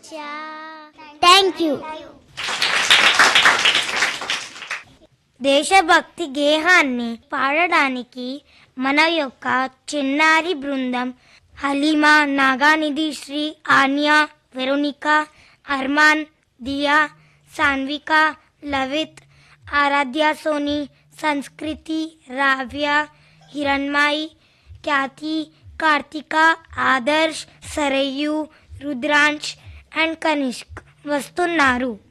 thank you దేశభక్తి గేహాన్ని పాడడానికి మన యొక్క చిన్నారి బృందం హలీమా నాగానిధి శ్రీ ఆన్యా వెరోనికా అర్మాన్ దియా సాన్విక లవిత్ ఆరాధ్య సోని సంస్కృతి రావ్య హిరణ్మాయి ఖ్యాతి కార్తిక ఆదర్శ్ సరయు రుద్రాంశ్ అండ్ కనిష్క్ వస్తున్నారు